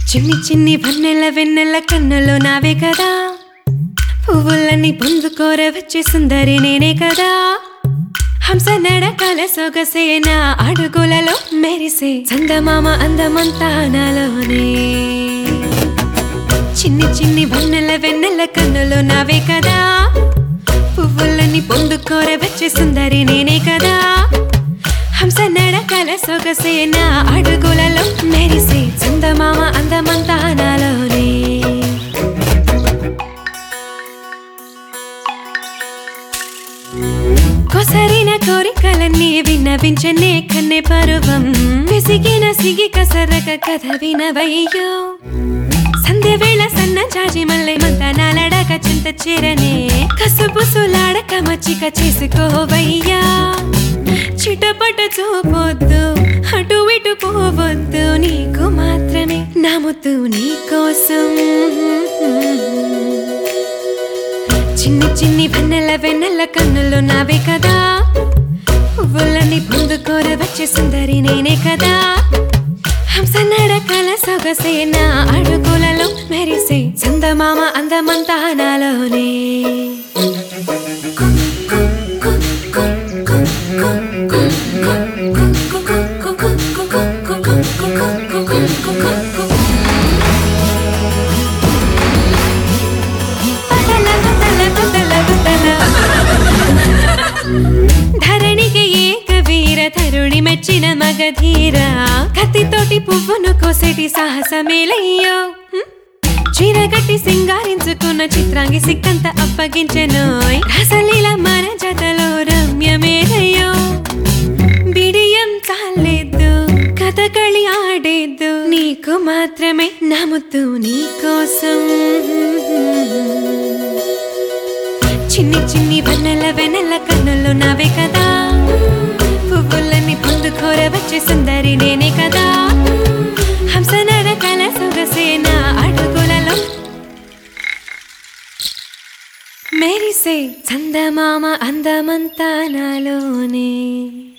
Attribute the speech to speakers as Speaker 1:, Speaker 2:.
Speaker 1: చిన్ని చిన్ని వన్నెల వెన్నెల కన్నులు నావే కదా పువ్వులని పొందుకోర వచ్చే సుందరి నేనే కదా హంస నడకల సొగసేన అడుగులలో మెరిసే చందమామ అందమంతా నాలోనే చిన్ని చిన్ని వన్నెల వెన్నెల కన్నులు నావే కదా పువ్వులని పొందుకోర వచ్చే సుందరి నేనే కదా హంస నడకల సొగసేన అడుగులలో మెరిసే చందమామ అందమంతా నాలోనే కొసరిన కోరికలన్నీ విన్నవించనే కన్నె పరువం విసిగిన సిగి కసరక కథ వినవయ్యో సంధ్య వేళ సన్న చాచి మల్లె మంత నాలడక చింత చేరనే కసుబుసులాడక మచ్చిక చేసుకోవయ్యా చిటపట చూపొద్దు అటు ఇటు పోవద్దు నీకు మాత్రమే నమ్ముతూ నీ కోసం చిన్ని చిన్ని వెన్నెల వెన్నెల కన్నులు నావే కదా పువ్వులని పొందుకోర వచ్చే సుందరి నేనే కదా హంస నడకల సొగసేన అడుగులలో మెరిసే చందమామ అందమంతా నాలోనే పదల పదల పదల పదల. ధరణికి ఏక వీర తరుణి మెచ్చిన మగధీర కత్తితోటి పువ్వును కోసేటి సాహసమేలయ్యో హ్మ్? చీరగట్టి సింగారించుకున్న చిత్రాంగి సిక్కంత అప్పగించెనోయ్ రసలీల మన జతలో రమ్యమేలయ్యో బిడియం చాలేదు కథకళి ఆడేద్దు నీకు మాత్రమే నమ్ముతూ నీ కోసం చిన్ని చిన్ని వన్నెల వెన్నెల కన్నులు నావే కదా పువ్వులని పొందుకోర వచ్చే సుందరి నేనే కదా హంస నడకల సొగసేన అడుగులలో మెరిసే చందమామ అందమంతా నాలోనే